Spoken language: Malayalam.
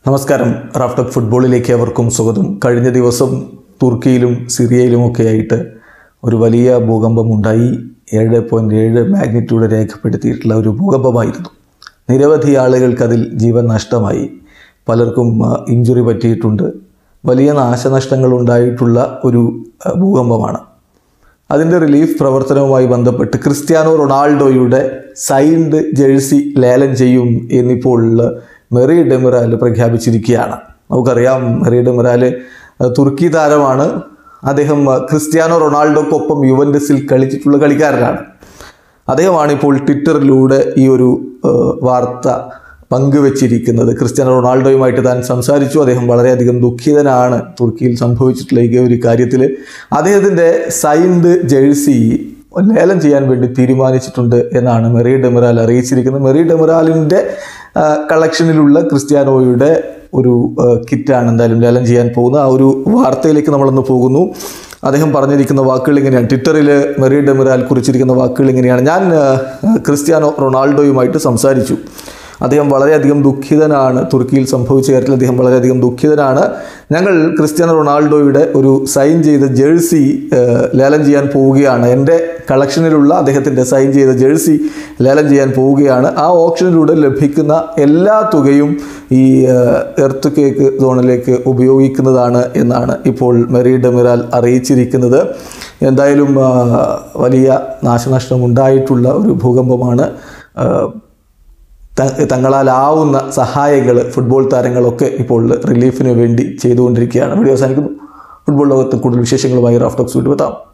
നമസ്കാരം റാഫ്റ്റോക്ക് ഫുട്ബോളിലേക്ക് അവർക്കും സ്വാഗതം കഴിഞ്ഞ ദിവസം തുർക്കിയിലും സിറിയയിലുമൊക്കെ ആയിട്ട് ഒരു വലിയ ഭൂകമ്പം ഉണ്ടായി ഏഴ് പോയിൻറ്റ് ഏഴ് മാഗ്നിറ്റ്യൂഡ് രേഖപ്പെടുത്തിയിട്ടുള്ള ഒരു ഭൂകമ്പമായിരുന്നു നിരവധി ആളുകൾക്ക് അതിൽ ജീവൻ നഷ്ടമായി പലർക്കും ഇഞ്ചുറി പറ്റിയിട്ടുണ്ട് വലിയ നാശനഷ്ടങ്ങൾ ഉണ്ടായിട്ടുള്ള ഒരു ആ, ഭൂകമ്പമാണ് അതിൻ്റെ റിലീഫ് പ്രവർത്തനവുമായി ബന്ധപ്പെട്ട് ക്രിസ്ത്യാനോ റൊണാൾഡോയുടെ സൈൻഡ് ജേഴ്സി ലേലം ചെയ്യും എന്നിപ്പോൾ മെറി ഡെമിറാൽ പ്രഖ്യാപിച്ചിരിക്കുകയാണ് നമുക്കറിയാം മെറി ഡെമിറാൽ അഹ്, തുർക്കി താരമാണ് അദ്ദേഹം അഹ്, ക്രിസ്ത്യാനോ റൊണാൾഡോക്കൊപ്പം യുവൻഡസിൽ കളിച്ചിട്ടുള്ള കളിക്കാരനാണ് അദ്ദേഹമാണ് ഇപ്പോൾ ട്വിറ്ററിലൂടെ ഈ ഒരു ഏഹ്, വാർത്ത പങ്കുവച്ചിരിക്കുന്നത് ക്രിസ്ത്യാനോ റൊണാൾഡോയുമായിട്ട് താൻ സംസാരിച്ചു അദ്ദേഹം വളരെയധികം ദുഃഖിതനാണ് തുർക്കിയിൽ സംഭവിച്ചിട്ടുള്ള ഈ ഒരു കാര്യത്തിൽ അദ്ദേഹത്തിൻ്റെ സൈൻഡ് ജേഴ്സി ലേലം ചെയ്യാൻ വേണ്ടി തീരുമാനിച്ചിട്ടുണ്ട് എന്നാണ് മെറി ഡെമിറാൽ അറിയിച്ചിരിക്കുന്നത് മെറി ഡെമിറാലിൻ്റെ കളക്ഷനിലുള്ള ക്രിസ്ത്യാനോയുടെ ഒരു ആ, കിറ്റാണ് എന്തായാലും ലേലം ചെയ്യാൻ പോകുന്നത് ആ ഒരു വാർത്തയിലേക്ക് നമ്മളൊന്ന് പോകുന്നു അദ്ദേഹം പറഞ്ഞിരിക്കുന്ന വാക്കുകൾ ഇങ്ങനെയാണ് ട്വിറ്ററിൽ മെറി ഡെമിറാൽ കുറിച്ചിരിക്കുന്ന വാക്കുകൾ ഇങ്ങനെയാണ് ഞാൻ ആ, ക്രിസ്ത്യാനോ റൊണാൾഡോയുമായിട്ട് സംസാരിച്ചു അദ്ദേഹം വളരെയധികം ദുഃഖിതനാണ് തുർക്കിയിൽ സംഭവിച്ച കാര്യത്തിൽ അദ്ദേഹം വളരെയധികം ദുഃഖിതനാണ് ഞങ്ങൾ ക്രിസ്ത്യാനോ റൊണാൾഡോയുടെ ഒരു സൈൻ ചെയ്ത ജേഴ്സി ഏഹ്, ലേലം ചെയ്യാൻ പോവുകയാണ് എൻ്റെ കളക്ഷനിലുള്ള അദ്ദേഹത്തിൻ്റെ സൈൻ ചെയ്ത ജേഴ്സി ലേലം ചെയ്യാൻ പോവുകയാണ് ആ ഓപ്ഷനിലൂടെ ലഭിക്കുന്ന എല്ലാ തുകയും ഈ എർത്ത് കേക്ക് സോണിലേക്ക് ഉപയോഗിക്കുന്നതാണ് എന്നാണ് ഇപ്പോൾ മെറി ഡെമിറാൽ അറിയിച്ചിരിക്കുന്നത് എന്തായാലും ആ, വലിയ നാശനഷ്ടം ഉണ്ടായിട്ടുള്ള ഒരു ഭൂകമ്പമാണ് ആ, ത- തങ്ങളാലാവുന്ന സഹായങ്ങൾ ഫുട്ബോൾ താരങ്ങളൊക്കെ ഇപ്പോൾ റിലീഫിന് വേണ്ടി ചെയ്തുകൊണ്ടിരിക്കുകയാണ് വീഡിയോ അവസാനിക്കുന്നു ഫുട്ബോൾ ലോകത്ത് കൂടുതൽ വിശേഷങ്ങളുമായി റാഫ്റ്റോക്സ് വീണ്ടും എത്താം